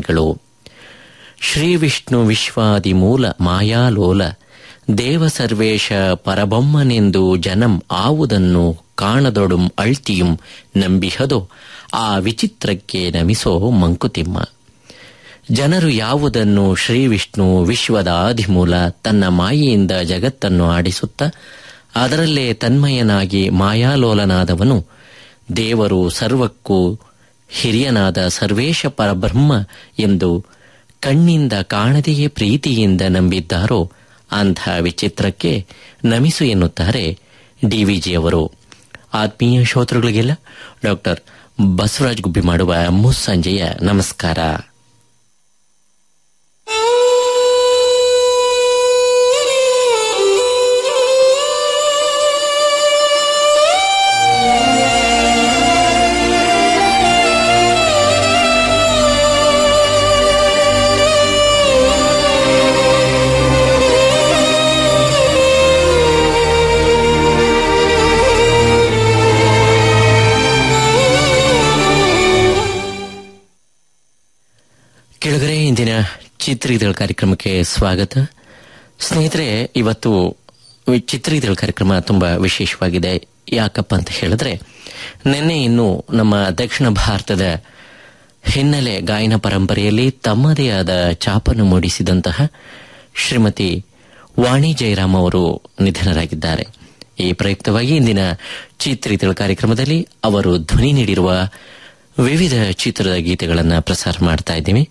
ಲೈನ್ಗಳು ಶ್ರೀ ವಿಷ್ಣು ವಿಶ್ವಾದಿ ಮೂಲ ಮಾಯಾಲೋಲ ದೇವ ಸರ್ವೇಶ ಪರಬೊಮ್ಮನೆಂದು ಜನಂ ಆವುದನ್ನು ಕಾಣದೊಡುಂ ಅಳ್ತಿಯುಂ ನಂಬಿಹದೋ ಆ ವಿಚಿತ್ರಕ್ಕೆ ನಮಿಸೋ ಮಂಕುತಿಮ್ಮ ಜನರು ಯಾವುದನ್ನು ಶ್ರೀ ವಿಷ್ಣು ವಿಶ್ವದ ಆದಿಮೂಲ ತನ್ನ ಮಾಯೆಯಿಂದ ಜಗತ್ತನ್ನು ಆಡಿಸುತ್ತ ಅದರಲ್ಲೇ ತನ್ಮಯನಾಗಿ ಮಾಯಾಲೋಲನಾದವನು ದೇವರು ಸರ್ವಕ್ಕೂ ಹಿರಿಯನಾದ ಸರ್ವೇಶ ಪರಬ್ರಹ್ಮ ಎಂದು ಕಣ್ಣಿಂದ ಕಾಣದೆಯೇ ಪ್ರೀತಿಯಿಂದ ನಂಬಿದ್ದಾರೋ ಅಂಥ ವಿಚಿತ್ರಕ್ಕೆ ನಮಿಸು ಎನ್ನುತ್ತಾರೆ ಡಿವಿಜಿಯವರು ಆತ್ಮೀಯ ಶ್ರೋತೃಗಳಿಗೆಲ್ಲ ಡಾಕ್ಟರ್ ಬಸವರಾಜ್ ಗುಬ್ಬಿ ಮಾಡುವ ಮುಸ್ಸಂಜೆಯ ನಮಸ್ಕಾರ ಕೆಳಗರೆ ಇಂದಿನ ಚಿತ್ರೀದಳ ಕಾರ್ಯಕ್ರಮಕ್ಕೆ ಸ್ವಾಗತ ಸ್ನೇಹಿತರೆ ಇವತ್ತು ಚಿತ್ರೀದಳ ಕಾರ್ಯಕ್ರಮ ತುಂಬಾ ವಿಶೇಷವಾಗಿದೆ ಯಾಕಪ್ಪ ಅಂತ ಹೇಳಿದ್ರೆ ನಿನ್ನೆ ಇನ್ನು ನಮ್ಮ ದಕ್ಷಿಣ ಭಾರತದ ಹಿನ್ನೆಲೆ ಗಾಯನ ಪರಂಪರೆಯಲ್ಲಿ ತಮ್ಮದೇ ಆದ ಚಾಪನ್ನು ಮೂಡಿಸಿದಂತಹ ಶ್ರೀಮತಿ ವಾಣಿ ಜಯರಾಮ್ ಅವರು ನಿಧನರಾಗಿದ್ದಾರೆ ಈ ಪ್ರಯುಕ್ತವಾಗಿ ಇಂದಿನ ಚಿತ್ರೀತಳ ಕಾರ್ಯಕ್ರಮದಲ್ಲಿ ಅವರು ಧ್ವನಿ ನೀಡಿರುವ ವಿವಿಧ ಚಿತ್ರದ ಗೀತೆಗಳನ್ನು ಪ್ರಸಾರ ಮಾಡ್ತಾ ಇದ್ದೀವಿ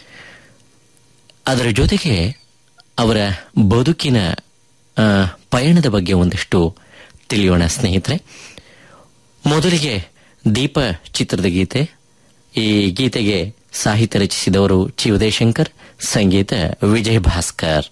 ಅದರ ಜೊತೆಗೆ ಅವರ ಬದುಕಿನ ಆ, ಪಯಣದ ಬಗ್ಗೆ ಒಂದಿಷ್ಟು ತಿಳಿಯೋಣ ಸ್ನೇಹಿತರೆ ಮೊದಲಿಗೆ ದೀಪ ಚಿತ್ರದ ಗೀತೆ ಈ ಗೀತೆಗೆ ಸಾಹಿತ್ಯ ರಚಿಸಿದವರು ಚಿ ಉದಯಶಂಕರ್ ಸಂಗೀತ ವಿಜಯ್ ಭಾಸ್ಕರ್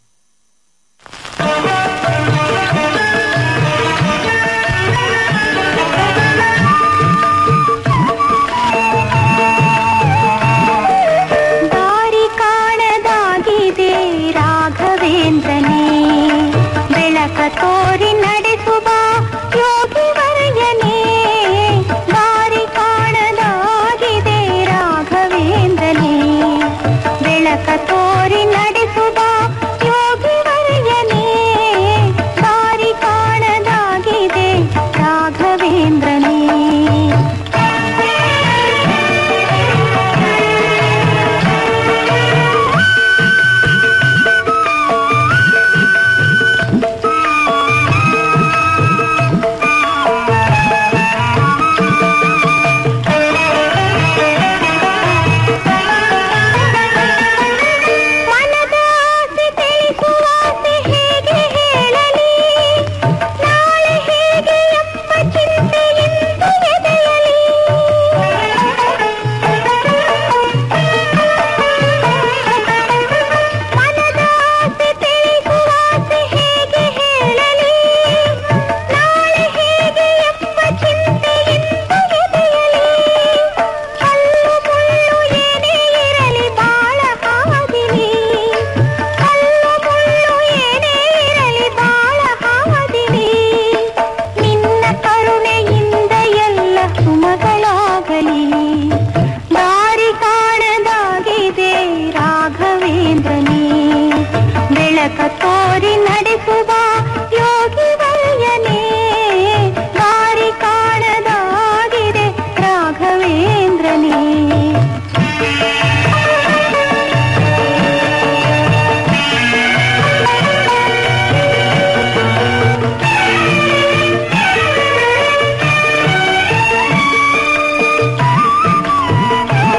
ದಾರಿ ಕಾಣದಾಗಿದೆ ರಾಘವೇಂದ್ರನೇ ಬೆಳಕ ತೋರಿ ನಡೆಸುವ ಯೋಗಿ ವರಯನೇ ದಾರಿ ಕಾಣದಾಗಿದೆ ರಾಘವೇಂದ್ರನೇ ಬೆಳಕ ತೋರಿ ನಡೆಸುವ ಯೋಗಿ ವರಯನೇ ದಾರಿ ಕಾಣದಾಗಿದೆ ರಾಘವೇಂದ್ರನೇ ಮನದ ಆಸೆ ತಿಳಿಸುವ ಆಸೆ ಹೇಗೆ ಹೇಳಲಿ ನಾಳೆ ಹೇಗೆ ಎಂಬ ಚಿಂತೆ ಎಂದು ಎದೆಯಲಿ ಮನದ ಆಸೆ ತಿಳಿಸುವ ಆಸೆ ಹೇಗೆ ಹೇಳಲಿ ನಾಳೆ ಹೇಗೆ ಎಂಬ ಚಿಂತೆ ಎಂದು ಎದೆಯಲಿ ಕಲ್ಲು ಮುಳ್ಳು ಏನೇ ಇರಲಿ ಬಾಳ ಹಾದಿನಿ ಕಲ್ಲು ಮುಳ್ಳು ಏನೇ ಇರಲಿ ಬಾಳ ಹಾದಿನಿ ನಿನ್ನ ಕರುಣೆಯಿಂದ ಎಲ್ಲ ಸುಮಗಳಾಗಲಿ ದಾರಿ ಕಾಣದಾಗಿದೆ ರಾಘವೇಂದ್ರನೇ ಬೆಳಕ ತೋರಿ ನಡೆಸುವ ಯೋಗಿ ವಲ್ಯನೇ ದಾರಿ ಕಾಣದಾಗಿದೆ ರಾಘವೇಂದ್ರನೇ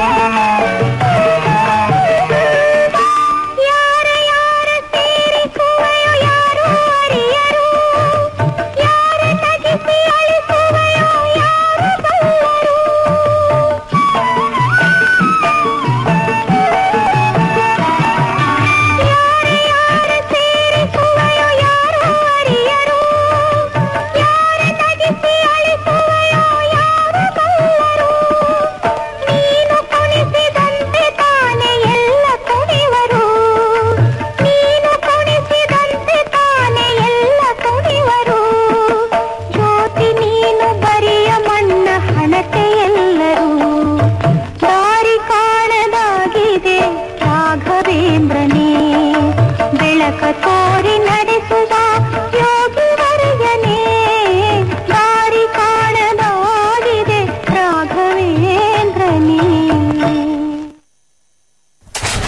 ಯಾರ ಯಾರ ಸೇರಿಕೋ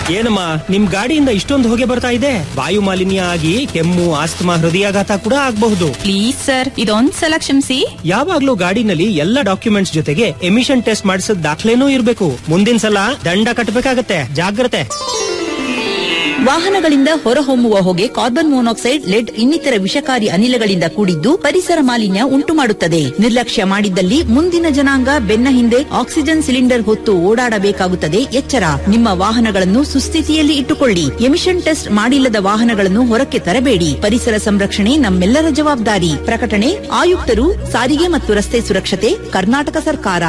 ಏನಮ್ಮ ನಿಮ್ ಗಾಡಿಯಿಂದ ಇಷ್ಟೊಂದು ಹೊಗೆ ಬರ್ತಾ ಇದೆ ವಾಯು ಮಾಲಿನ್ಯ ಆಗಿ ಕೆಮ್ಮು ಆಸ್ತಮಾ ಹೃದಯಾಘಾತ ಕೂಡ ಆಗಬಹುದು ಪ್ಲೀಸ್ ಸರ್ ಇದೊಂದ್ ಸಲ ಕ್ಷಮಿಸಿ ಯಾವಾಗ್ಲೂ ಗಾಡಿನಲ್ಲಿ ಎಲ್ಲ ಡಾಕ್ಯುಮೆಂಟ್ಸ್ ಜೊತೆಗೆ ಎಮಿಷನ್ ಟೆಸ್ಟ್ ಮಾಡಿಸಿದ ದಾಖಲೆನೂ ಇರಬೇಕು ಮುಂದಿನ ಸಲ ದಂಡ ಕಟ್ಟಬೇಕಾಗತ್ತೆ ಜಾಗ್ರತೆ ವಾಹನಗಳಿಂದ ಹೊರಹೊಮ್ಮುವ ಹೊಗೆ ಕಾರ್ಬನ್ ಮೊನಾಕ್ಸೈಡ್ ಲೆಡ್ ಇನ್ನಿತರ ವಿಷಕಾರಿ ಅನಿಲಗಳಿಂದ ಕೂಡಿದ್ದು ಪರಿಸರ ಮಾಲಿನ್ಯ ಉಂಟು ಮಾಡುತ್ತದೆ ನಿರ್ಲಕ್ಷ್ಯ ಮಾಡಿದ್ದಲ್ಲಿ ಮುಂದಿನ ಜನಾಂಗ ಬೆನ್ನ ಹಿಂದೆ ಆಕ್ಸಿಜನ್ ಸಿಲಿಂಡರ್ ಹೊತ್ತು ಓಡಾಡಬೇಕಾಗುತ್ತದೆ ಎಚ್ಚರ ನಿಮ್ಮ ವಾಹನಗಳನ್ನು ಸುಸ್ಥಿತಿಯಲ್ಲಿ ಇಟ್ಟುಕೊಳ್ಳಿ ಎಮಿಷನ್ ಟೆಸ್ಟ್ ಮಾಡಿಲ್ಲದ ವಾಹನಗಳನ್ನು ಹೊರಕ್ಕೆ ತರಬೇಡಿ ಪರಿಸರ ಸಂರಕ್ಷಣೆ ನಮ್ಮೆಲ್ಲರ ಜವಾಬ್ದಾರಿ ಪ್ರಕಟಣೆ ಆಯುಕ್ತರು ಸಾರಿಗೆ ಮತ್ತು ರಸ್ತೆ ಸುರಕ್ಷತೆ ಕರ್ನಾಟಕ ಸರ್ಕಾರ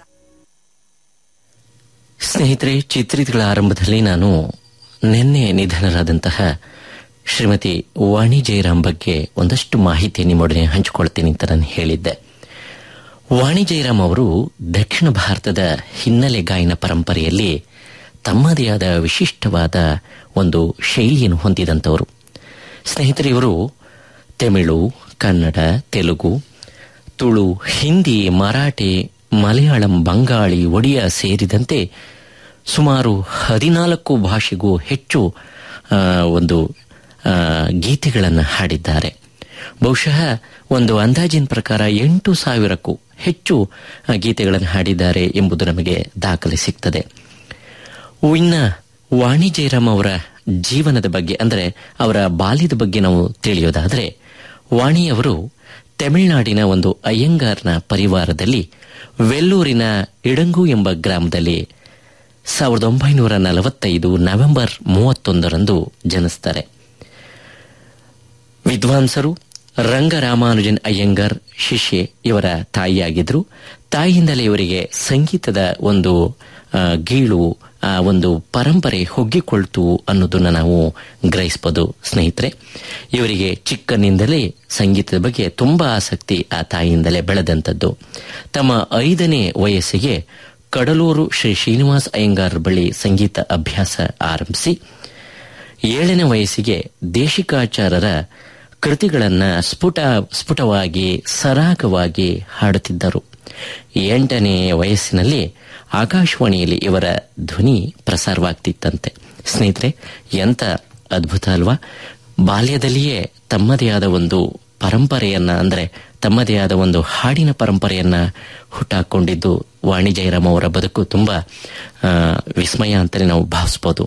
ಸ್ನೇಹಿತರೆ ಚಿತ್ರಿತಗಳ ಆರಂಭದಲ್ಲಿ ನಾನು ನಿನ್ನೆ ನಿಧನರಾದಂತಹ ಶ್ರೀಮತಿ ವಾಣಿ ಜಯರಾಮ್ ಬಗ್ಗೆ ಒಂದಷ್ಟು ಮಾಹಿತಿ ನಿಮ್ಮೊಡನೆ ಹಂಚಿಕೊಳ್ತೀನಿ ಅಂತ ನಾನು ಹೇಳಿದ್ದೆ ವಾಣಿ ಜಯರಾಮ್ ಅವರು ದಕ್ಷಿಣ ಭಾರತದ ಹಿನ್ನೆಲೆ ಗಾಯನ ಪರಂಪರೆಯಲ್ಲಿ ತಮ್ಮದೇ ಆದ ವಿಶಿಷ್ಟವಾದ ಒಂದು ಶೈಲಿಯನ್ನು ಹೊಂದಿದಂಥವರು ಸ್ನೇಹಿತರೆ ಇವರು ತಮಿಳು ಕನ್ನಡ ತೆಲುಗು ತುಳು ಹಿಂದಿ ಮರಾಠಿ ಮಲಯಾಳಂ ಬಂಗಾಳಿ ಒಡಿಯಾ ಸೇರಿದಂತೆ ಸುಮಾರು ಹದಿನಾಲ್ಕು ಭಾಷೆಗೂ ಹೆಚ್ಚು ಆ, ಒಂದು ಗೀತೆಗಳನ್ನು ಹಾಡಿದ್ದಾರೆ ಬಹುಶಃ ಒಂದು ಅಂದಾಜಿನ ಪ್ರಕಾರ ಎಂಟು ಸಾವಿರಕ್ಕೂ ಹೆಚ್ಚು ಆ, ಗೀತೆಗಳನ್ನು ಹಾಡಿದ್ದಾರೆ ಎಂಬುದು ನಮಗೆ ದಾಖಲೆ ಸಿಗ್ತದೆ ಇನ್ನ ವಾಣಿ ಜಯರಾಮ್ ಅವರ ಜೀವನದ ಬಗ್ಗೆ ಅಂದರೆ ಅವರ ಬಾಲ್ಯದ ಬಗ್ಗೆ ನಾವು ತಿಳಿಯೋದಾದರೆ ವಾಣಿಯವರು ತಮಿಳುನಾಡಿನ ಒಂದು ಅಯ್ಯಂಗಾರ್ನ ಪರಿವಾರದಲ್ಲಿ ವೆಲ್ಲೂರಿನ ಇಡಂಗು ಎಂಬ ಗ್ರಾಮದಲ್ಲಿ ಸಾವಿರದ ಒಂಬೈನೂರ ನಲವತ್ತೈದು ನವೆಂಬರ್ ಮೂವತ್ತೊಂದರಂದು ಜನಿಸ್ತಾರೆ ವಿದ್ವಾಂಸರು ರಂಗರಾಮಾನುಜನ್ ಅಯ್ಯಂಗಾರ್ ಶಿಷ್ಯೆ ಇವರ ತಾಯಿಯಾಗಿದ್ರು ತಾಯಿಯಿಂದಲೇ ಇವರಿಗೆ ಸಂಗೀತದ ಒಂದು ಆ, ಗೀಳು ಆ ಒಂದು ಪರಂಪರೆ ಹೊಗ್ಗಿಕೊಳ್ತು ಅನ್ನೋದನ್ನ ನಾವು ಗ್ರಹಿಸಬಹುದು ಸ್ನೇಹಿತರೆ ಇವರಿಗೆ ಚಿಕ್ಕನಿಂದಲೇ ಸಂಗೀತದ ಬಗ್ಗೆ ತುಂಬಾ ಆಸಕ್ತಿ ಆ ತಾಯಿಯಿಂದಲೇ ಬೆಳೆದಂಥದ್ದು ತಮ್ಮ ಐದನೇ ವಯಸ್ಸಿಗೆ ಕಡಲೂರು ಶ್ರೀ ಶ್ರೀನಿವಾಸ್ ಅಯ್ಯಂಗಾರ್ ಬಳಿ ಸಂಗೀತ ಅಭ್ಯಾಸ ಆರಂಭಿಸಿ ಏಳನೇ ವಯಸ್ಸಿಗೆ ದೇಶಿಕಾಚಾರ್ಯರ ಕೃತಿಗಳನ್ನ ಸ್ಫುಟ ಸ್ಫುಟವಾಗಿ ಸರಾಗವಾಗಿ ಹಾಡುತ್ತಿದ್ದರು ಎಂಟನೇ ವಯಸ್ಸಿನಲ್ಲಿ ಆಕಾಶವಾಣಿಯಲ್ಲಿ ಇವರ ಧ್ವನಿ ಪ್ರಸಾರವಾಗ್ತಿತ್ತಂತೆ ಸ್ನೇಹಿತರೆ ಎಂತ ಅದ್ಭುತ ಅಲ್ವಾ ಬಾಲ್ಯದಲ್ಲಿಯೇ ತಮ್ಮದೇ ಆದ ಒಂದು ಪರಂಪರೆಯನ್ನ ಅಂದ್ರೆ ತಮ್ಮದೇ ಆದ ಒಂದು ಹಾಡಿನ ಪರಂಪರೆಯನ್ನ ಹುಟ್ಟಾಕೊಂಡಿದ್ದು ವಾಣಿ ಜಯರಾಮ್ ಅವರ ಬದುಕು ತುಂಬಾ ಆ, ವಿಸ್ಮಯ ಅಂತಲೇ ನಾವು ಭಾವಿಸಬಹುದು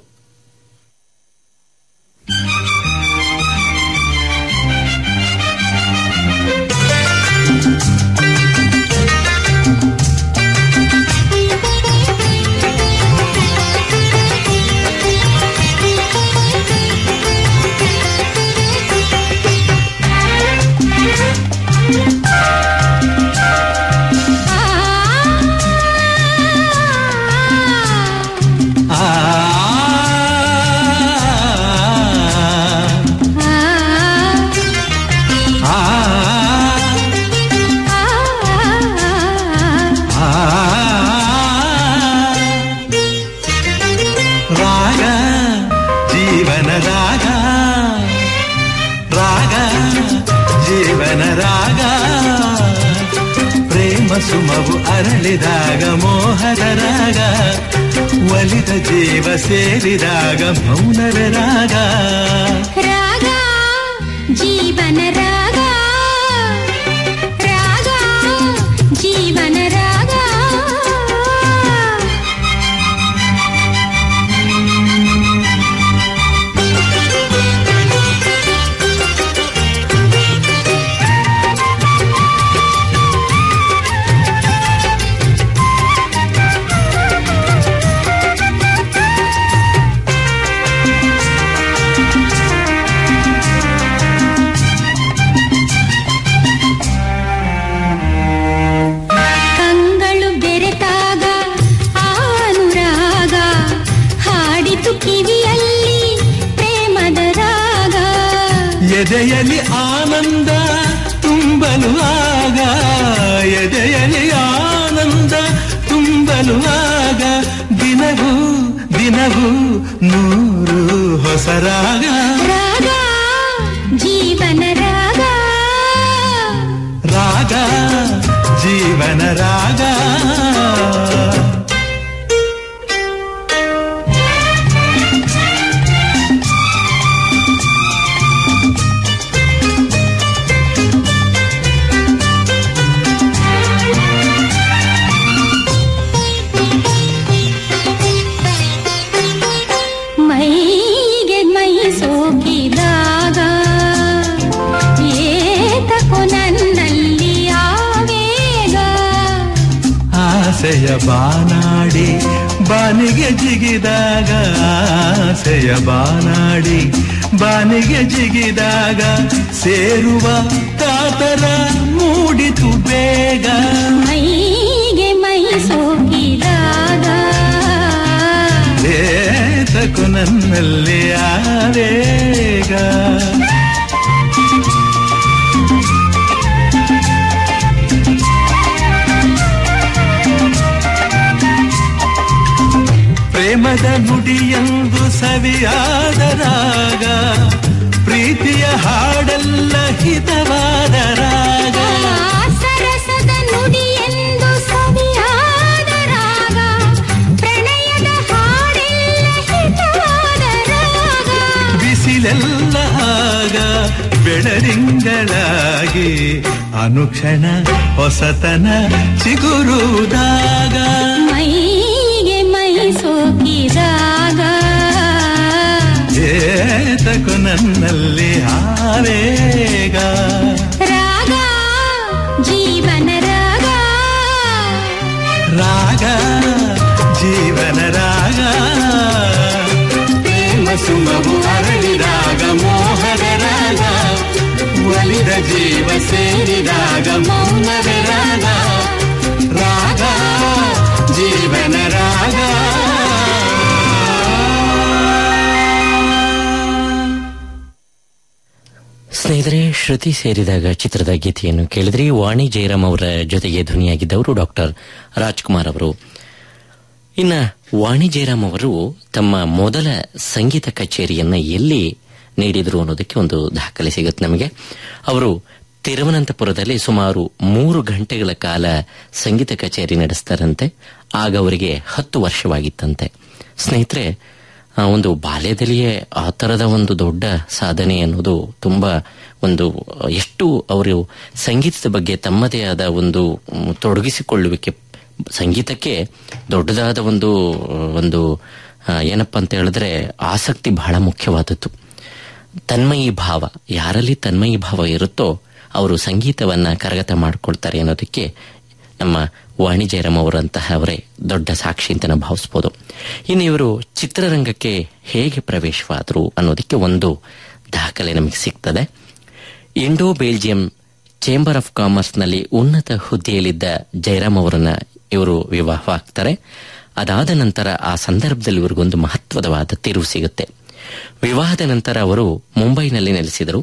ರಾಗ ಜೀವನ ರಾಗ ರಾಗ ಜೀವನ ರಾಗ ಪ್ರೇಮ ಸುಮವು ಅರಳಿದಾಗ ಮೋಹದ ರಾಗ ಒಲಿದ ಜೀವ ಸೇರಿದಾಗ ಮೌನದ ರಾಗ ರಾಗ ಜೀವನ ರಾಗ ರಾಗ ಜೀವನ ರಾಗ ಕಂಗಳು ಬೆರೆತಾಗ ಆನುರಾಗ ಹಾಡಿತು ಕಿವಿಯಲ್ಲಿ ಪ್ರೇಮದ ರಾಗ ಎದೆಯಲ್ಲಿ ಆನಂದ ತುಂಬಲು ಆಗ ಎದೆಯಲ್ಲಿ ಆನಂದ ತುಂಬಲು ಆಗ ದಿನವೂ ದಿನವೂ ನೂರು ಹೊಸ ರಾಗ ರಾಗ ಜೀವನ ರಾಗ ರಾಗ ಜೀವನ ರಾಗ ಆಸೆಯ ಬಾನಾಡಿ ಬಾನಿಗೆ ಜಿಗಿದಾಗ ಆಸೆಯ ಬಾನಾಡಿ ಬಾನಿಗೆ ಜಿಗಿದಾಗ ಸೇರುವ ಕಾತರ ಮೂಡಿತು ಬೇಗ ಮೈಗೆ ಮೈ ಸೋಕಿದಾಗ ಏತಕು ನನ್ನಲ್ಲಿ ಆವೇಗ ಪ್ರೇಮದ ನುಡಿಯಂದು ಸವಿಯಾದ ರಾಗ ಪ್ರೀತಿಯ ಹಾಡೆಲ್ಲ ಹಿತವಾದ ರಾಗ ಸರಸದ ನುಡಿಯೆಂದು ಸವಿಯಾದ ರಾಗ ಪ್ರಣಯದ ಹಾಡೆಲ್ಲ ಹಿತವಾದ ರಾಗ ಬಿಸಿಲೆಲ್ಲ ಆಗ ಬೆಳರಿಂಗಳಾಗಿ ಅನುಕ್ಷಣ ಹೊಸತನ ಚಿಗುರುವುದಾಗ ಮೈಗೆ ಮೈ ಸೋಕಿದಾಗ ಏತಕು ನನ್ನಲ್ಲಿ ಆವೇಗ ರಾಗ ಜೀವನ ರಾಗ ರಾಗ ಜೀವನ ರಾಗ ಪ್ರೇಮ ಸುಮವು ಅರಳಿದಾಗ ಮೋಹದ ರಾಗ ಒಲಿದ ಜೀವ ಸೇರಿದಾಗ ಮೌನದ ರಾಗ ರಾಗ ಜೀವನ ರಾಗ ಸ್ನೇಹಿತರೆ ಶ್ರುತಿ ಸೇರಿದಾಗ ಚಿತ್ರದ ಗೀತೆಯನ್ನು ಕೇಳಿದ್ರಿ ವಾಣಿ ಜಯರಾಮ್ ಅವರ ಜೊತೆಗೆ ಧ್ವನಿಯಾಗಿದ್ದವರು ಡಾಕ್ಟರ್ ರಾಜ್ಕುಮಾರ್ ಅವರು ಇನ್ನ ವಾಣಿ ಜಯರಾಮ್ ಅವರು ತಮ್ಮ ಮೊದಲ ಸಂಗೀತ ಕಚೇರಿಯನ್ನ ಎಲ್ಲಿ ನೀಡಿದ್ರು ಅನ್ನೋದಕ್ಕೆ ಒಂದು ದಾಖಲೆ ಸಿಗುತ್ತೆ ನಮಗೆ ಅವರು ತಿರುವನಂತಪುರದಲ್ಲಿ ಸುಮಾರು ಮೂರು ಗಂಟೆಗಳ ಕಾಲ ಸಂಗೀತ ಕಚೇರಿ ನಡೆಸ್ತಾರಂತೆ ಆಗ ಅವರಿಗೆ ಹತ್ತು ವರ್ಷವಾಗಿತ್ತಂತೆ ಸ್ನೇಹಿತರೆ ಆ ಒಂದು ಬಾಲ್ಯದಲ್ಲಿಯೇ ಆ ತರದ ಒಂದು ದೊಡ್ಡ ಸಾಧನೆ ಅನ್ನೋದು ತುಂಬಾ ಒಂದು ಆ, ಎಷ್ಟು ಅವರು ಸಂಗೀತದ ಬಗ್ಗೆ ತಮ್ಮದೇ ಆದ ಒಂದು ಮ್, ತೊಡಗಿಸಿಕೊಳ್ಳುವಿಕೆ ಸಂಗೀತಕ್ಕೆ ದೊಡ್ಡದಾದ ಒಂದು ಒಂದು ಆ, ಏನಪ್ಪಾ ಅಂತ ಹೇಳಿದ್ರೆ ಆಸಕ್ತಿ ಬಹಳ ಮುಖ್ಯವಾದದ್ದು ತನ್ಮಯಿ ಭಾವ ಯಾರಲ್ಲಿ ತನ್ಮಯಿ ಭಾವ ಇರುತ್ತೋ ಅವರು ಸಂಗೀತವನ್ನ ಕರಗತ ಮಾಡಿಕೊಳ್ತಾರೆ ಅನ್ನೋದಕ್ಕೆ ನಮ್ಮ ವಾಣಿ ಜಯರಾಮ್ ಅವರಂತಹ ಅವರೇ ದೊಡ್ಡ ಸಾಕ್ಷಿ ಅಂತ ನಾವು ಭಾವಿಸ್ಬೋದು ಇನ್ನು ಇವರು ಚಿತ್ರರಂಗಕ್ಕೆ ಹೇಗೆ ಪ್ರವೇಶವಾದರು ಅನ್ನೋದಕ್ಕೆ ಒಂದು ದಾಖಲೆ ನಮಗೆ ಸಿಗ್ತದೆ ಇಂಡೋ ಬೆಲ್ಜಿಯಂ ಚೇಂಬರ್ ಆಫ್ ಕಾಮರ್ಸ್ನಲ್ಲಿ ಉನ್ನತ ಹುದ್ದೆಯಲ್ಲಿದ್ದ ಜಯರಾಮ್ ಅವರನ್ನ ಇವರು ವಿವಾಹವಾಗ್ತಾರೆ ಅದಾದ ನಂತರ ಆ ಸಂದರ್ಭದಲ್ಲಿ ಇವರಿಗೊಂದು ಮಹತ್ವದವಾದ ತಿರುವು ಸಿಗುತ್ತೆ ವಿವಾಹದ ನಂತರ ಅವರು ಮುಂಬೈನಲ್ಲಿ ನೆಲೆಸಿದರು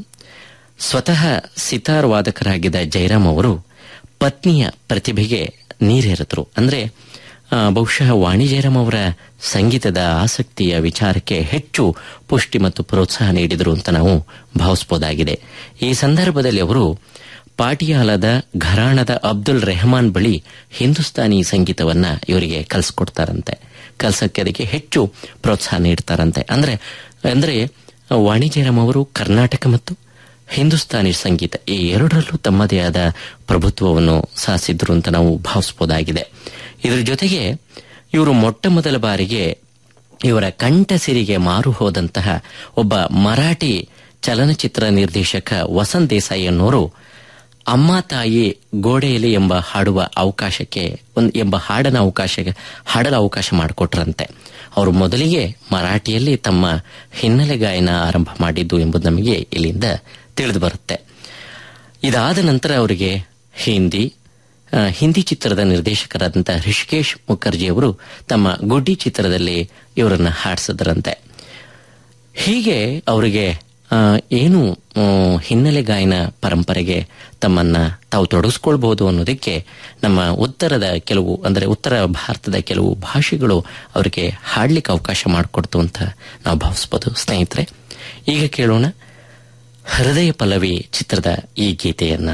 ಸ್ವತಃ ಸಿತಾರ್ ವಾದಕರಾಗಿದ್ದ ಜಯರಾಮ್ ಅವರು ಪತ್ನಿಯ ಪ್ರತಿಭೆಗೆ ನೀರೆರೆದರು ಅಂದ್ರೆ ಆ, ಬಹುಶಃ ವಾಣಿ ಜಯರಾಮ್ ಅವರ ಸಂಗೀತದ ಆಸಕ್ತಿಯ ವಿಚಾರಕ್ಕೆ ಹೆಚ್ಚು ಪುಷ್ಟಿ ಮತ್ತು ಪ್ರೋತ್ಸಾಹ ನೀಡಿದರು ಅಂತ ನಾವು ಭಾವಿಸಬಹುದಾಗಿದೆ ಈ ಸಂದರ್ಭದಲ್ಲಿ ಅವರು ಪಾಟಿಯಾಲದ ಘರಾಣದ ಅಬ್ದುಲ್ ರೆಹಮಾನ್ ಬಳಿ ಹಿಂದೂಸ್ತಾನಿ ಸಂಗೀತವನ್ನ ಇವರಿಗೆ ಕಲಿಸ್ಕೊಡ್ತಾರಂತೆ ಕಲ್ಸಕ್ಕೆ ಅದಕ್ಕೆ ಹೆಚ್ಚು ಪ್ರೋತ್ಸಾಹ ನೀಡ್ತಾರಂತೆ ಅಂದ್ರೆ ಅಂದ್ರೆ ವಾಣಿ ಜಯರಾಮ್ ಅವರು ಕರ್ನಾಟಕ ಮತ್ತು ಹಿಂದೂಸ್ತಾನಿ ಸಂಗೀತ ಈ ಎರಡರಲ್ಲೂ ತಮ್ಮದೇ ಆದ ಪ್ರಭುತ್ವವನ್ನು ಸಾಧಿಸಿದ್ರು ಅಂತ ನಾವು ಭಾವಿಸಬಹುದಾಗಿದೆ ಇದರ ಜೊತೆಗೆ ಇವರು ಮೊಟ್ಟ ಮೊದಲ ಬಾರಿಗೆ ಇವರ ಕಂಠಸಿರಿಗೆ ಮಾರು ಹೋದಂತಹ ಒಬ್ಬ ಮರಾಠಿ ಚಲನಚಿತ್ರ ನಿರ್ದೇಶಕ ವಸಂತ್ ದೇಸಾಯಿ ಅನ್ನೋರು ಅಮ್ಮ ತಾಯಿ ಗೋಡೆಯಲ್ಲಿ ಎಂಬ ಹಾಡುವ ಅವಕಾಶಕ್ಕೆ ಒಂದ್ ಎಂಬ ಹಾಡನ ಅವಕಾಶ ಹಾಡಲು ಅವಕಾಶ ಮಾಡಿಕೊಟ್ರಂತೆ ಅವರು ಮೊದಲಿಗೆ ಮರಾಠಿಯಲ್ಲಿ ತಮ್ಮ ಹಿನ್ನೆಲೆ ಗಾಯನ ಆರಂಭ ಮಾಡಿದ್ದು ಎಂಬುದು ನಮಗೆ ಇಲ್ಲಿಂದ ತಿಳಿದು ಬರುತ್ತೆ ಇದಾದ ನಂತರ ಅವರಿಗೆ ಹಿಂದಿ ಆ, ಹಿಂದಿ ಚಿತ್ರದ ನಿರ್ದೇಶಕರಾದಂತಹ ರಿಷಿಕೇಶ್ ಮುಖರ್ಜಿ ಅವರು ತಮ್ಮ ಗುಡ್ಡಿ ಚಿತ್ರದಲ್ಲಿ ಇವರನ್ನ ಹಾಡಿಸಿದ್ರಂತೆ ಹೀಗೆ ಅವರಿಗೆ ಆ, ಏನು ಆ, ಹಿನ್ನೆಲೆ ಗಾಯನ ಪರಂಪರೆಗೆ ತಮ್ಮನ್ನ ತಾವು ತೊಡಗಿಸ್ಕೊಳ್ಬಹುದು ಅನ್ನೋದಕ್ಕೆ ನಮ್ಮ ಉತ್ತರದ ಕೆಲವು ಅಂದರೆ ಉತ್ತರ ಭಾರತದ ಕೆಲವು ಭಾಷೆಗಳು ಅವರಿಗೆ ಹಾಡ್ಲಿಕ್ಕೆ ಅವಕಾಶ ಮಾಡಿಕೊಡ್ತು ಅಂತ ನಾವು ಭಾವಿಸ್ಬೋದು ಸ್ನೇಹಿತರೆ ಈಗ ಕೇಳೋಣ ಹೃದಯ ಪಲ್ಲವಿ ಚಿತ್ರದ ಈ ಗೀತೆಯನ್ನ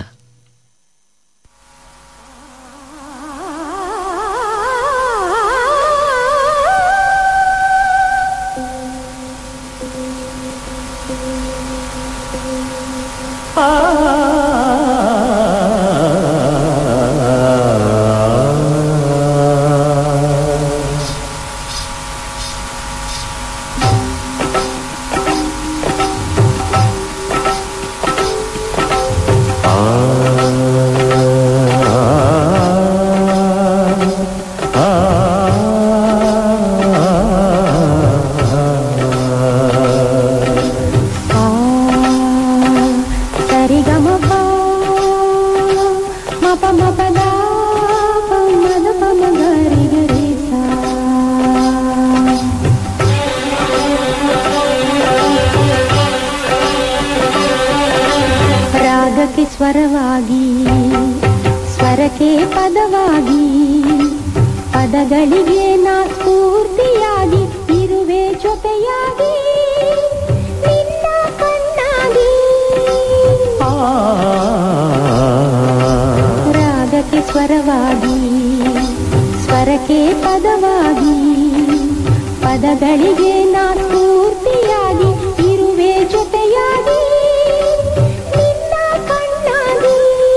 ಆ ಸ್ವರವಾಗಿ ಸ್ವರಕ್ಕೆ ಪದವಾಗಿ ಪದಗಳಿಗೆ ನಾ ಸ್ಫೂರ್ತಿಯಾಗಿ ಇರುವೆ ಜೊತೆಯಾಗಿ ನಿನ್ನ ಕಣ್ಣಾಗಿ ರಾಗಕ್ಕೆ ಸ್ವರವಾಗಿ ಸ್ವರಕ್ಕೆ ಪದವಾಗಿ ಪದಗಳಿಗೆ ನಾ ಸ್ಫೂರ್ತಿಯಾಗಿ ಇರುವೆ ಜೊತೆಯಾಗಿ ನಿನ್ನ ಕಣ್ಣಾಗಿ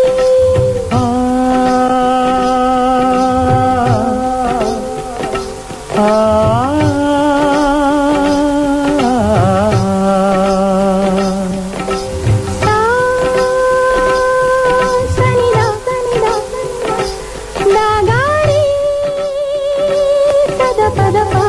ಸಾ ಸನಿದ ಸನಿದ ನಾಗಾರಿ ಸದ ಪದ ಪಾ.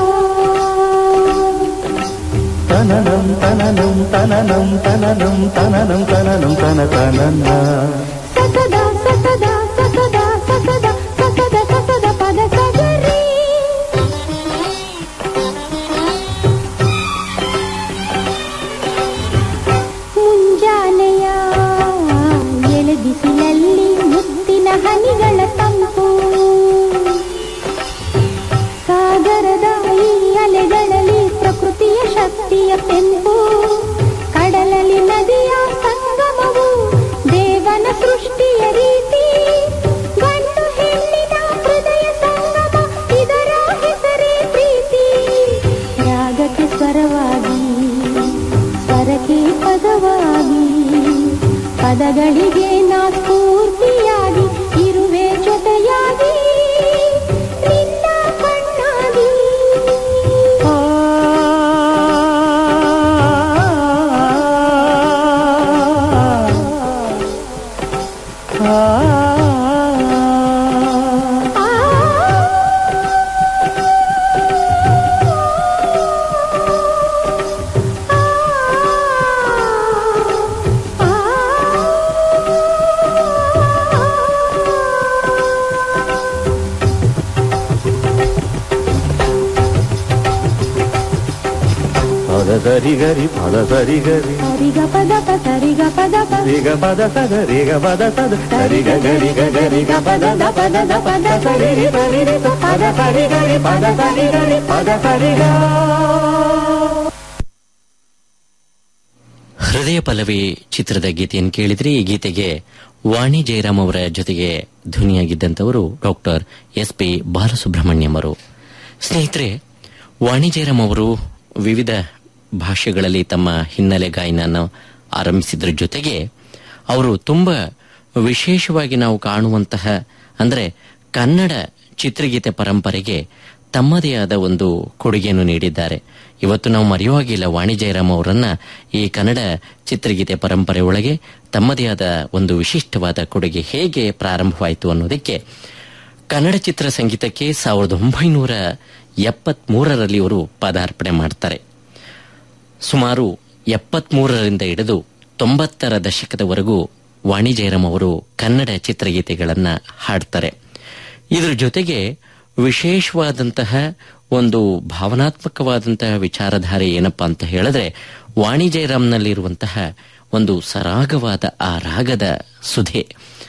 ತನನಂ ತನನಂ ತನನಂ ತನನಂ ತನನಂ ತನನಂ ತನ ತನನ ಸಸದ ಸಸದ ಸಸದ ಸಸದ ಸಸದ ಸಸದ ಪದ ಸಗರಿ ಮುಂಜಾನೆಯ ಎಳೆಬಿಸಿಲಲ್ಲಿ ಮುತ್ತಿನ ಹನಿಗಳ ತಂಪು ಸಾಗರದ ಈ ಅಲೆಗಳಲ್ಲಿ ಪ್ರಕೃತಿಯ ಶಕ್ತಿಯ ತೆಂಪು ಕಡಲಲ್ಲಿ ನದಿಯ ಸಂಗಮವು ದೇವನ ಸೃಷ್ಟಿಯ ರೀತಿ ಗಂಡು ಹೆಣ್ಣಿನ ಹೃದಯ ಸಂಗಮ ಇದರ ಹೆಸರೇ ಪ್ರೀತಿ ರಾಗಕ್ಕೆ ಸ್ವರವಾಗಿ ಸ್ವರಕ್ಕೆ ಪದವಾಗಿ ಪದಗಳಿಗೆ ನಾ ಸ್ಫೂರ್ತಿಯಾಗಿ ಇರುವೆ ಜೊತೆಯಾಗಿ ನಿನ್ನ ಕಣ್ಣಾಗಿ ಪದ ಸರಿ ಗರಿ ಪದ ಸರಿ ಗರಿ ಸರಿಗ ಪದ ಪ ಸರಿಗ ಪದ ಪ ರಿಗ ಪದ ಸದ ರಿಗ ಪದ ಸದ ಸರಿ ಗ ಗರಿ ಗ ಗರಿ ಗ ಪದ ದ ಪದ ದ ಪದ ಸರಿ ರಿ ಸರಿ ರಿ ಸ ಪದ ಸರಿ ಗರಿ ಪದ ಸರಿ ಗರಿ ಪದ ಸರಿ ಗ ಹೃದಯ ಪಲ್ಲವಿ ಚಿತ್ರದ ಗೀತೆಯನ್ನು ಕೇಳಿದ್ರೆ ಈ ಗೀತೆಗೆ ವಾಣಿ ಜಯರಾಮ್ ಅವರ ಜೊತೆಗೆ ಧ್ವನಿಯಾಗಿದ್ದಂಥವರು ಡಾಕ್ಟರ್ ಎಸ್ ಪಿ ಬಾಲಸುಬ್ರಹ್ಮಣ್ಯಂ ಅವರು ಸ್ನೇಹಿತರೆ ವಾಣಿ ಜಯರಾಮ್ ಅವರು ವಿವಿಧ ಭಾಷೆಗಳಲ್ಲಿ ತಮ್ಮ ಹಿನ್ನೆಲೆ ಗಾಯನವನ್ನು ಆರಂಭಿಸಿದ್ರ ಜೊತೆಗೆ ಅವರು ತುಂಬಾ ವಿಶೇಷವಾಗಿ ನಾವು ಕಾಣುವಂತಹ ಅಂದ್ರೆ ಕನ್ನಡ ಚಿತ್ರಗೀತೆ ಪರಂಪರೆಗೆ ತಮ್ಮದೇ ಆದ ಒಂದು ಕೊಡುಗೆಯನ್ನು ನೀಡಿದ್ದಾರೆ ಇವತ್ತು ನಾವು ಮರೆಯುವಾಗಿಲ್ಲ ವಾಣಿ ಜಯರಾಮ್ ಅವರನ್ನ ಈ ಕನ್ನಡ ಚಿತ್ರಗೀತೆ ಪರಂಪರೆ ಒಳಗೆ ತಮ್ಮದೇ ಆದ ಒಂದು ವಿಶಿಷ್ಟವಾದ ಕೊಡುಗೆ ಹೇಗೆ ಪ್ರಾರಂಭವಾಯಿತು ಅನ್ನೋದಕ್ಕೆ ಕನ್ನಡ ಚಿತ್ರ ಸಂಗೀತಕ್ಕೆ ಸಾವಿರದ ಒಂಬೈನೂರ ಎಪ್ಪತ್ಮೂರರಲ್ಲಿ ಇವರು ಪದಾರ್ಪಣೆ ಮಾಡ್ತಾರೆ ಸುಮಾರು ಎಪ್ಪತ್ಮೂರರಿಂದ ಹಿಡಿದು ತೊಂಬತ್ತರ ದಶಕದವರೆಗೂ ವಾಣಿ ಜಯರಾಮ್ ಅವರು ಕನ್ನಡ ಚಿತ್ರಗೀತೆಗಳನ್ನ ಹಾಡ್ತಾರೆ ಇದ್ರ ಜೊತೆಗೆ ವಿಶೇಷವಾದಂತಹ ಒಂದು ಭಾವನಾತ್ಮಕವಾದಂತಹ ವಿಚಾರಧಾರೆ ಏನಪ್ಪಾ ಅಂತ ಹೇಳಿದ್ರೆ ವಾಣಿ ಜಯರಾಮ್ನಲ್ಲಿರುವಂತಹ ಒಂದು ಸರಾಗವಾದ ಆ ರಾಗದ ಸುಧೆ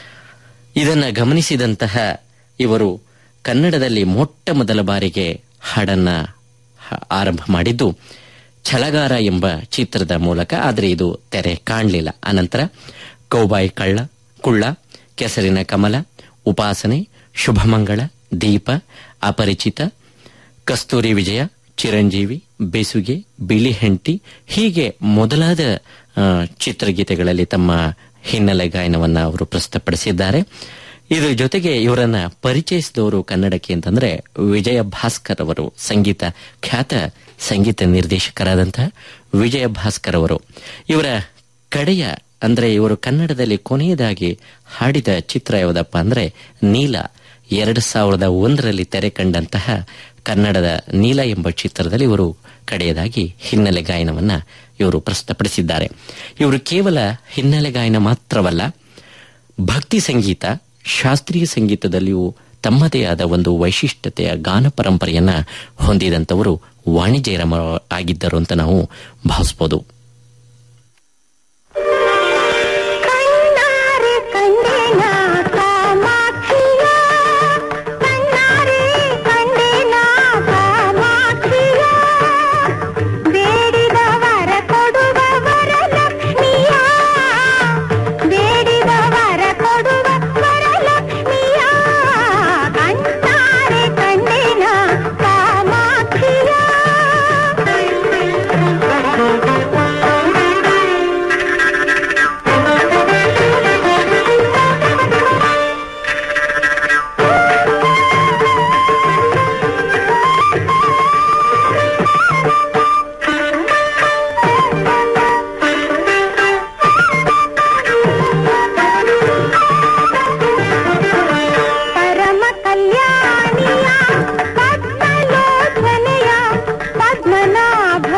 ಇದನ್ನ ಗಮನಿಸಿದಂತಹ ಇವರು ಕನ್ನಡದಲ್ಲಿ ಮೊಟ್ಟ ಮೊದಲ ಬಾರಿಗೆ ಹಾಡನ್ನ ಹ- ಆರಂಭ ಮಾಡಿದ್ದು ಛಲಗಾರ ಎಂಬ ಚಿತ್ರದ ಮೂಲಕ ಆದರೆ ಇದು ತೆರೆ ಕಾಣಲಿಲ್ಲ ಅನಂತರ ಕೌಬಾಯಿ ಕಳ್ಳ ಕುಳ್ಳ ಕೆಸರಿನ ಕಮಲ ಉಪಾಸನೆ ಶುಭಮಂಗಳ ದೀಪ ಅಪರಿಚಿತ ಕಸ್ತೂರಿ ವಿಜಯ ಚಿರಂಜೀವಿ ಬೆಸುಗೆ ಬಿಳಿ ಹೆಂಟಿ ಹೀಗೆ ಮೊದಲಾದ ಆ, ಚಿತ್ರಗೀತೆಗಳಲ್ಲಿ ತಮ್ಮ ಹಿನ್ನೆಲೆ ಗಾಯನವನ್ನ ಅವರು ಪ್ರಸ್ತುತಪಡಿಸಿದ್ದಾರೆ ಇದರ ಜೊತೆಗೆ ಇವರನ್ನ ಪರಿಚಯಿಸಿದವರು ಕನ್ನಡಕ್ಕೆ ಅಂತಂದ್ರೆ ವಿಜಯ ಭಾಸ್ಕರ್ ಅವರು ಸಂಗೀತ ಖ್ಯಾತ ಸಂಗೀತ ನಿರ್ದೇಶಕರಾದಂತಹ ವಿಜಯ ಭಾಸ್ಕರ್ ಅವರು ಇವರ ಕಡೆಯ ಅಂದ್ರೆ ಇವರು ಕನ್ನಡದಲ್ಲಿ ಕೊನೆಯದಾಗಿ ಹಾಡಿದ ಚಿತ್ರ ಯಾವುದಪ್ಪ ಅಂದ್ರೆ ನೀಲ ಎರಡು ಸಾವಿರದ ಒಂದರಲ್ಲಿ ತೆರೆ ಕಂಡಂತಹ ಕನ್ನಡದ ನೀಲ ಎಂಬ ಚಿತ್ರದಲ್ಲಿ ಇವರು ಕಡೆಯದಾಗಿ ಹಿನ್ನೆಲೆ ಗಾಯನವನ್ನ ಇವರು ಪ್ರಸ್ತುತಪಡಿಸಿದ್ದಾರೆ ಇವರು ಕೇವಲ ಹಿನ್ನೆಲೆ ಗಾಯನ ಮಾತ್ರವಲ್ಲ ಭಕ್ತಿ ಸಂಗೀತ ಶಾಸ್ತ್ರೀಯ ಸಂಗೀತದಲ್ಲಿಯೂ ತಮ್ಮದೇ ಆದ ಒಂದು ವೈಶಿಷ್ಟ್ಯತೆಯ ಗಾನ ಪರಂಪರೆಯನ್ನ ಹೊಂದಿದಂತವರು ವಾಣಿ ಜಯರಾಮ ಆಗಿದ್ದರು ಅಂತ ನಾವು ಭಾವಿಸಬಹುದು ಕಣ್ಣಾರೆ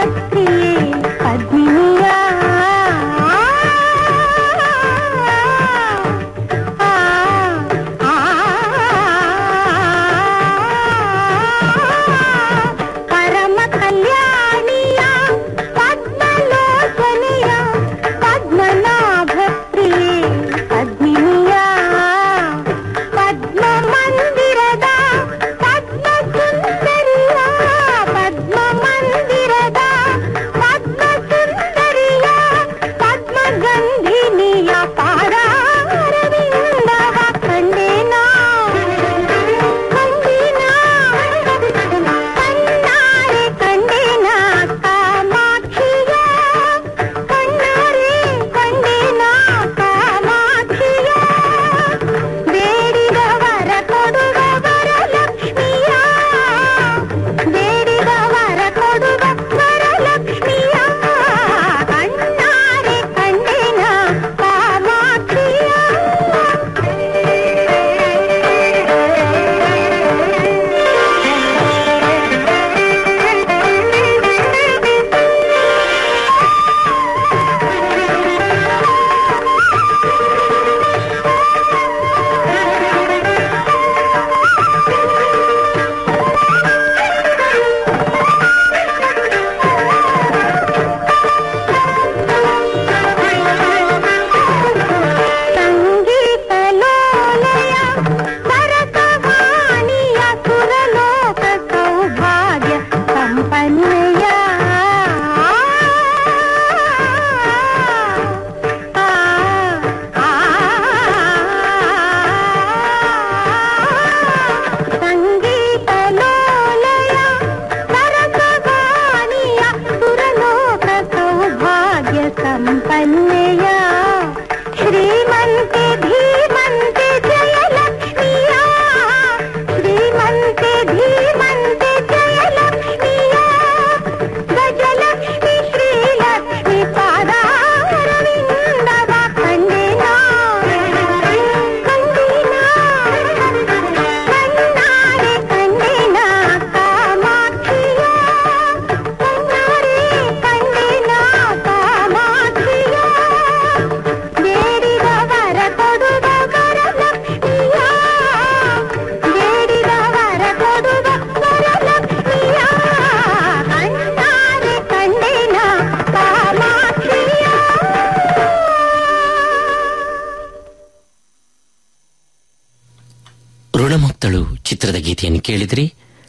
ಭಕ್ತಿಯೇ ಪದ್ಮಿನಿಯ ಪರಮ ಕಲ್ಯಾಣಿಯ ಪದ್ಮಲೋಚನೆಯ ಪದ್ಮನಾಭ ಪ್ರಿಯೆ ಪದ್ಮಿನಿಯ ಪದ್ಮ ಮಂದಿರದ ಪದ್ಮ ಸುಂದರಿಯ ಪದ್ಮ ಮಂದಿರದ ಪದ್ಮ ಸುಂದರಿಯ ಪದ್ಮ ಗಂಧಿನಿಯ ಪಾದಾರವಿಂದವ ಕಂಡೇನಾ ಕಂಡಿನಾ ಕಣ್ಣಾರೆ ಕಂಡೇನ ಕಾಮಾಕ್ಷಿಯ ಕಣ್ಣಾರೆ ಕಂಡೇನ ಕಾಮಾಕ್ಷಿಯ ಬೇಡಿದವರ ಕೊಡುವ ವರಲಕ್ಷ್ಮಿಯ ಬೇಡಿದವರ ಕೊಡುವ ವರಲಕ್ಷ್ಮಿಯ ಕಣ್ಣಾರೆ ಕಂಡೇನ ಸಂಗೀತ ಲೋಲಯ ಭರತವಾಣಿಯ ಸುರಲೋಕ ಸೌಭಾಗ್ಯ ಸಂಪನ್ನೆಯ ಆ, ಆ, ಸಂಗೀತ ಲೋಲಯ ಭರತವಾಣಿಯ ಸುರಲೋಕ ಸೌಭಾಗ್ಯ ಸಂಪನ್ನೆಯ ಶ್ರೀಮಂತೆ ಧೀಮಂತೆ ಜಯಲಕ್ಷ್ಮಿಯ ಶ್ರೀಮಂತೆ ಧೀಮಂತೆ ಜಯಲಕ್ಷ್ಮಿಯ ಗಜಲಕ್ಷ್ಮಿ ಶ್ರೀಲಕ್ಷ್ಮಿ ಪಾದಾರವಿಂದವ ಕಂಡಿನ ಕಂಡಿನ ಕಣ್ಣಾರೆ ಕಂಡಿನ ಕಾಮಾಕ್ಷಿಯ ಕಣ್ಣಾರೆ ಕಂಡಿನ ಕಾಮಾಕ್ಷಿಯ ಬೇಡಿದವರ ಕೊಡುವ ವರಲಕ್ಷ್ಮಿಯ ಬೇಡಿದವರ ಕೊಡುವ ವರಲಕ್ಷ್ಮಿಯ ಕಣ್ಣಾರೆ ಕಂಡಿನ ಕಾಮಾಕ್ಷಿಯ ಋಣಮುಕ್ತಳು ಚಿತ್ರದ ಗೀತೆಯನ್ನು ಕೇಳಿದ್ರಿ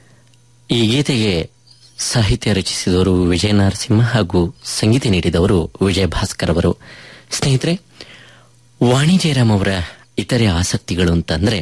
ಈ ಗೀತೆಗೆ ಸಾಹಿತ್ಯ ರಚಿಸಿದವರು ವಿಜಯ ನರಸಿಂಹ ಹಾಗೂ ಸಂಗೀತ ನೀಡಿದವರು ವಿಜಯ ಭಾಸ್ಕರ್ ಅವರು ಸ್ನೇಹಿತರೆ ವಾಣಿ ಜಯರಾಮ್ ಅವರ ಇತರೆ ಆಸಕ್ತಿಗಳು ಅಂತಂದ್ರೆ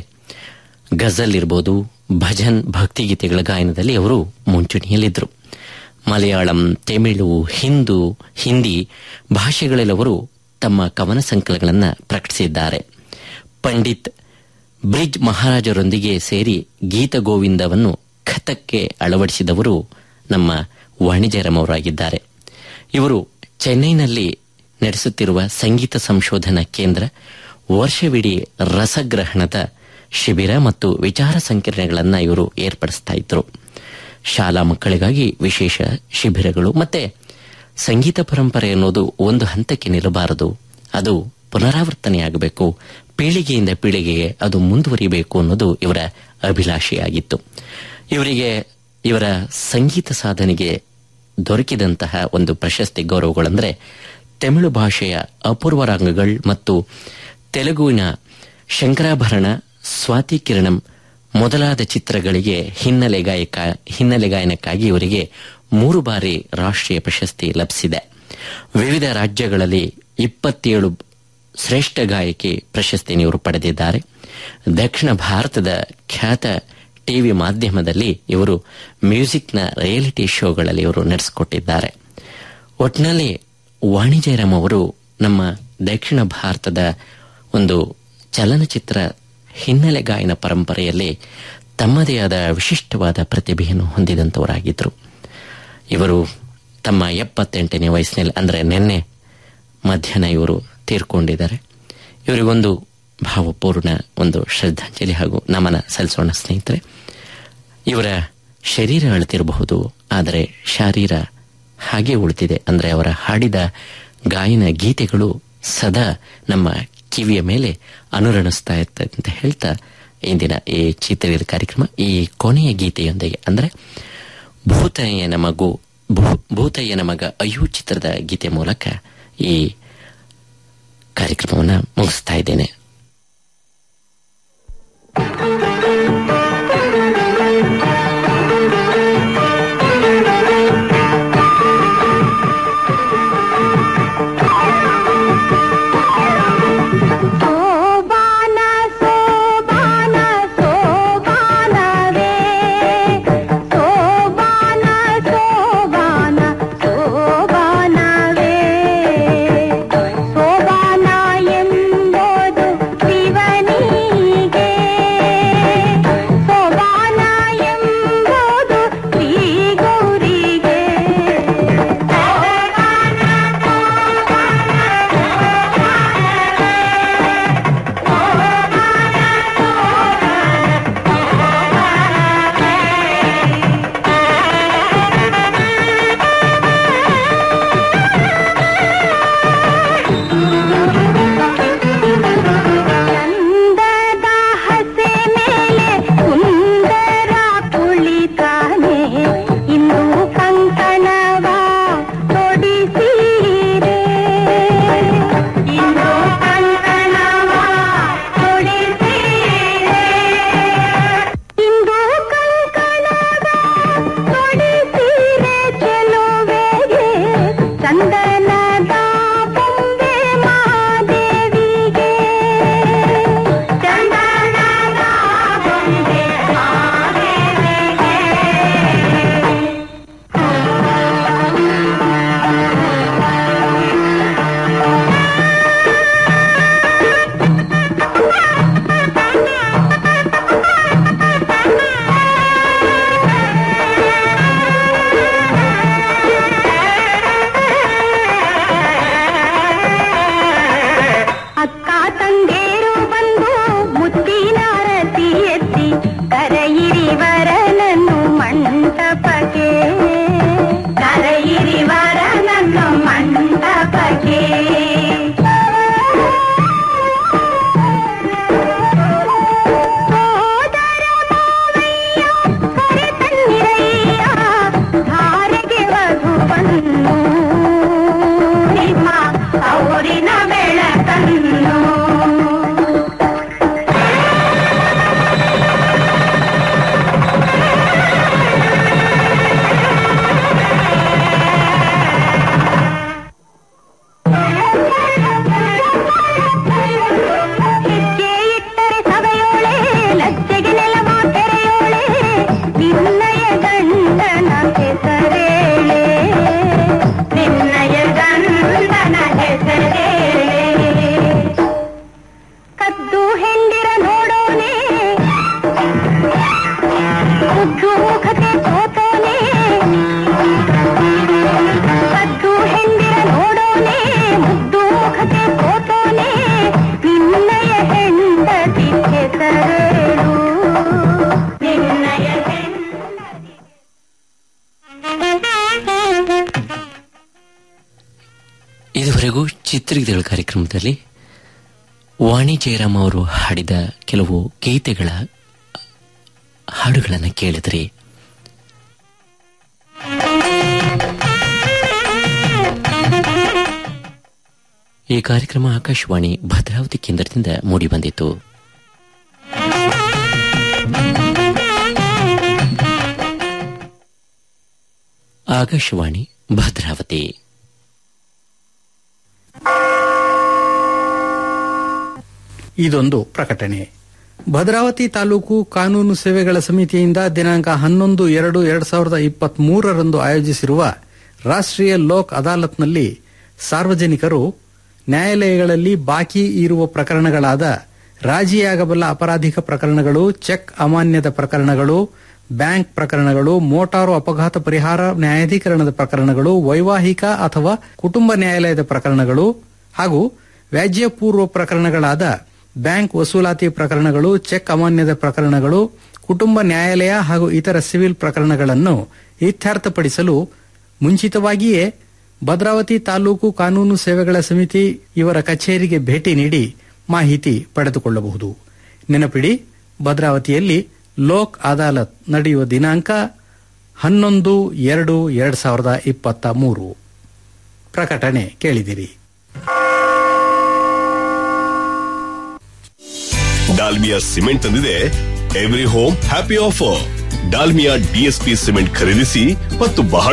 ಗಜಲ್ ಇರ್ಬೋದು ಭಜನ್ ಭಕ್ತಿಗೀತೆಗಳ ಗಾಯನದಲ್ಲಿ ಅವರು ಮುಂಚೂಣಿಯಲ್ಲಿದ್ದರು ಮಲಯಾಳಂ ತಮಿಳು ಹಿಂದೂ ಹಿಂದಿ ಭಾಷೆಗಳಲ್ಲಿ ಅವರು ತಮ್ಮ ಕವನ ಸಂಕಲನಗಳನ್ನು ಪ್ರಕಟಿಸಿದ್ದಾರೆ ಪಂಡಿತ್ ಬ್ರಿಜ್ ಮಹಾರಾಜರೊಂದಿಗೆ ಸೇರಿ ಗೀತ ಗೋವಿಂದವನ್ನು ಖತಕ್ಕೆ ಅಳವಡಿಸಿದವರು ನಮ್ಮ ವಾಣಿಜ್ಯರಂ ಅವರಾಗಿದ್ದಾರೆ ಇವರು ಚೆನ್ನೈನಲ್ಲಿ ನಡೆಸುತ್ತಿರುವ ಸಂಗೀತ ಸಂಶೋಧನಾ ಕೇಂದ್ರ ವರ್ಷವಿಡೀ ರಸಗ್ರಹಣದ ಶಿಬಿರ ಮತ್ತು ವಿಚಾರ ಸಂಕಿರಣಗಳನ್ನು ಇವರು ಏರ್ಪಡಿಸ್ತಾ ಇದ್ರು ಶಾಲಾ ಮಕ್ಕಳಿಗಾಗಿ ವಿಶೇಷ ಶಿಬಿರಗಳು ಮತ್ತೆ ಸಂಗೀತ ಪರಂಪರೆ ಅನ್ನೋದು ಒಂದು ಹಂತಕ್ಕೆ ನಿಲ್ಲಬಾರದು ಅದು ಪುನರಾವರ್ತನೆಯಾಗಬೇಕು ಪೀಳಿಗೆಯಿಂದ ಪೀಳಿಗೆಗೆ ಅದು ಮುಂದುವರಿಬೇಕು ಅನ್ನೋದು ಇವರ ಅಭಿಲಾಷೆಯಾಗಿತ್ತು ಇವರಿಗೆ ಇವರ ಸಂಗೀತ ಸಾಧನೆಗೆ ದೊರಕಿದಂತಹ ಒಂದು ಪ್ರಶಸ್ತಿ ಗೌರವಗಳೆಂದರೆ ತಮಿಳು ಭಾಷೆಯ ಅಪೂರ್ವ ರಾಗಗಳು ಮತ್ತು ತೆಲುಗುವಿನ ಶಂಕರಾಭರಣ ಸ್ವಾತಿ ಕಿರಣಂ ಮೊದಲಾದ ಚಿತ್ರಗಳಿಗೆ ಹಿನ್ನೆಲೆ ಗಾಯಕ ಹಿನ್ನೆಲೆ ಗಾಯನಕ್ಕಾಗಿ ಇವರಿಗೆ ಮೂರು ಬಾರಿ ರಾಷ್ಟ್ರೀಯ ಪ್ರಶಸ್ತಿ ಲಭಿಸಿದೆ ವಿವಿಧ ರಾಜ್ಯಗಳಲ್ಲಿ ಇಪ್ಪತ್ತೇಳು ಶ್ರೇಷ್ಠ ಗಾಯಕಿ ಪ್ರಶಸ್ತಿಯನ್ನು ಇವರು ಪಡೆದಿದ್ದಾರೆ ದಕ್ಷಿಣ ಭಾರತದ ಖ್ಯಾತ ಟಿವಿ ಮಾಧ್ಯಮದಲ್ಲಿ ಇವರು ಮ್ಯೂಸಿಕ್ನ ರಿಯಾಲಿಟಿ ಶೋಗಳಲ್ಲಿ ಇವರು ನಡೆಸಿಕೊಟ್ಟಿದ್ದಾರೆ ಒಟ್ಟಿನಲ್ಲಿ ವಾಣಿ ಜಯರಾಮ್ ಅವರು ನಮ್ಮ ದಕ್ಷಿಣ ಭಾರತದ ಒಂದು ಚಲನಚಿತ್ರ ಹಿನ್ನೆಲೆ ಗಾಯನ ಪರಂಪರೆಯಲ್ಲಿ ತಮ್ಮದೇ ಆದ ವಿಶಿಷ್ಟವಾದ ಪ್ರತಿಭೆಯನ್ನು ಹೊಂದಿದಂತವರಾಗಿದ್ದರು ಇವರು ತಮ್ಮ ಎಪ್ಪತ್ತೆಂಟನೇ ವಯಸ್ಸಿನಲ್ಲಿ ಅಂದರೆ ನಿನ್ನೆ ಮಧ್ಯಾಹ್ನ ಇವರು ತೀರ್ಕೊಂಡಿದ್ದಾರೆ ಇವರಿಗೊಂದು ಭಾವಪೂರ್ಣ ಒಂದು ಶ್ರದ್ಧಾಂಜಲಿ ಹಾಗೂ ನಮನ ಸಲ್ಲಿಸೋಣ ಸ್ನೇಹಿತರೆ ಇವರ ಶರೀರ ಅಳತಿರಬಹುದು ಆದರೆ ಶಾರೀರ ಹಾಗೆ ಉಳಿದಿದೆ ಅಂದ್ರೆ ಅವರ ಹಾಡಿದ ಗಾಯನ ಗೀತೆಗಳು ಸದಾ ನಮ್ಮ ಕಿವಿಯ ಮೇಲೆ ಅನುರಣಿಸ್ತಾ ಇರ್ತದೆ ಅಂತ ಹೇಳ್ತಾ ಇಂದಿನ ಈ ಚಿತ್ರದ ಕಾರ್ಯಕ್ರಮ ಈ ಕೊನೆಯ ಗೀತೆಯೊಂದಿಗೆ ಅಂದ್ರೆ ಭೂತಯ್ಯನ ಮಗು ಭೂ- ಭೂತಯ್ಯನ ಮಗ ಅಯ್ಯು ಚಿತ್ರದ ಗೀತೆ ಮೂಲಕ ಈ ಕಾರ್ಯಕ್ರಮವನ್ನು ಮುಗಿಸ್ತಾ ಇದ್ದೇನೆ ಸೋಬಾನ ಸೋಬಾನ ಸೋಬಾನವೇ ಸೋಬಾನ ಸೋಬಾನ ಸೋಬಾನವೇ ಸೋಬಾನ ಎಂಬುದು ಶಿವನಿಗೆ ಸೋಬಾನ ಎಂಬುದು ಶ್ರೀ ಗೌರಿಗೆ ಚಂದದ ಹಸೆ ಮೇಲೆ ಸುಂದರ ಕುಳಿತಾನೆ ಇಂದು ಕಂಕಣವ ತೊಡಿಸಿರೆ ಇಂದು ಕಂಕಣವ ತೊಡಿಸಿರೆ ಇಂದು ಕಂಕಣವ ತೊಡಿಸಿರೆ ಚೆಲುವೆಗೆ ಚಂದನದ ಬೊಂಬೆ ಮಾದೇವಿಗೆ ಚಂದನದ ಬೊಂಬೆ ಮಾದೇವಿಗೆ ಅಕ್ಕ ತಂಗೇರು ಬಂದು ಮುದ್ದಿನ ರತಿ ಎತ್ತಿ ಕರೆಯಿರಿ ವರನನ್ನು ಮಂಟಪಕ್ಕೆ ಕರೆಯಿರಿ ವರನನ್ನು ಮಂಟಪಕ್ಕೆ ಸೋದರ ಮಾವಯ್ಯ ಕರೆ ತನ್ನಿರಯ್ಯ ಧಾರೆಗೆ ವಧುವನ್ನು ನಿಮ್ಮ ಅವರಿನ ಬೆಳಕನ್ನು ಹೆಜ್ಜೆ ಇಟ್ಟರೆ ಸವೆಯೋಳೆ ಲಜ್ಜೆಗೆ ನೆಲವ ತೆರೆಯೋಳೆ ನಿನ್ನಯ ಗಂಡನ ಹೆಸರೇಳೆ ನಿನ್ನಯ ಗಂಡನ ಹೆಸರೇಳೆ ಕದ್ದು ಹೆಂಡಿರ ನೋಡೋನೆ ಮುದ್ದು ಮುಖಕ್ಕೆ ಸೋತೋನೆ ಕದ್ದು ಹೆಂಡಿರ ನೋಡೋನೆ ಮುದ್ದು ಮುಖಕ್ಕೆ ಸೋತೋನೆ ನಿನ್ನಯ ಹೆಂಡತಿ ಹೆಸರೇಳು ನಿನ್ನಯ ಹೆಂಡತಿ ಇದುವರೆಗೂ ಚಿತ್ರಗೀತೆಗಳ ಕಾರ್ಯಕ್ರಮದಲ್ಲಿ ವಾಣಿ ಜಯರಾಮ್ ಅವರು ಹಾಡಿದ ಕೆಲವು ಗೀತೆಗಳ ಹಾಡುಗಳನ್ನು ಕೇಳಿದ್ರಿ ಈ ಕಾರ್ಯಕ್ರಮ ಆಕಾಶವಾಣಿ ಭದ್ರಾವತಿ ಕೇಂದ್ರದಿಂದ ಮೂಡಿಬಂದಿತು ಆಕಾಶವಾಣಿ ಭದ್ರಾವತಿ ಇದೊಂದು ಪ್ರಕಟಣೆ ಭದ್ರಾವತಿ ತಾಲೂಕು ಕಾನೂನು ಸೇವೆಗಳ ಸಮಿತಿಯಿಂದ ದಿನಾಂಕ ಹನ್ನೊಂದು ಎರಡು ಎರಡ್ ಸಾವಿರದ ಇಪ್ಪತ್ತ್ ಮೂರರಂದು ಆಯೋಜಿಸಿರುವ ರಾಷ್ಟ್ರೀಯ ಲೋಕ್ ಅದಾಲತ್ನಲ್ಲಿ ಸಾರ್ವಜನಿಕರು ನ್ಯಾಯಾಲಯಗಳಲ್ಲಿ ಬಾಕಿ ಇರುವ ಪ್ರಕರಣಗಳಾದ ರಾಜಿಯಾಗಬಲ್ಲ ಅಪರಾಧಿಕ ಪ್ರಕರಣಗಳು ಚೆಕ್ ಅಮಾನ್ಯದ ಪ್ರಕರಣಗಳು ಬ್ಯಾಂಕ್ ಪ್ರಕರಣಗಳು ಮೋಟಾರು ಅಪಘಾತ ಪರಿಹಾರ ನ್ಯಾಯಾಧೀಕರಣದ ಪ್ರಕರಣಗಳು ವೈವಾಹಿಕ ಅಥವಾ ಕುಟುಂಬ ನ್ಯಾಯಾಲಯದ ಪ್ರಕರಣಗಳು ಹಾಗೂ ವ್ಯಾಜ್ಯಪೂರ್ವ ಪ್ರಕರಣಗಳಾದ ಬ್ಯಾಂಕ್ ವಸೂಲಾತಿ ಪ್ರಕರಣಗಳು ಚೆಕ್ ಅಮಾನ್ಯದ ಪ್ರಕರಣಗಳು ಕುಟುಂಬ ನ್ಯಾಯಾಲಯ ಹಾಗೂ ಇತರ ಸಿವಿಲ್ ಪ್ರಕರಣಗಳನ್ನು ಇತ್ಯರ್ಥಪಡಿಸಲು ಮುಂಚಿತವಾಗಿಯೇ ಭದ್ರಾವತಿ ತಾಲೂಕು ಕಾನೂನು ಸೇವೆಗಳ ಸಮಿತಿ ಇವರ ಕಚೇರಿಗೆ ಭೇಟಿ ನೀಡಿ ಮಾಹಿತಿ ಪಡೆದುಕೊಳ್ಳಬಹುದು ನೆನಪಿಡಿ ಭದ್ರಾವತಿಯಲ್ಲಿ ಲೋಕ್ ಅದಾಲತ್ ನಡೆಯುವ ದಿನಾಂಕ ಹನ್ನೊಂದು ಎರಡು ಎರಡ್ ಸಾವಿರದ ಇಪ್ಪತ್ತ ಮೂರು ಪ್ರಕಟಣೆ ಕೇಳಿದಿರಿ ಡಾಲ್ಮಿಯಾ ಸಿಮೆಂಟ್ ತಂದಿದೆ every home happy offer Dalmia DSP cement ಖರೀದಿಸಿ ಮತ್ತು ಬಹಳ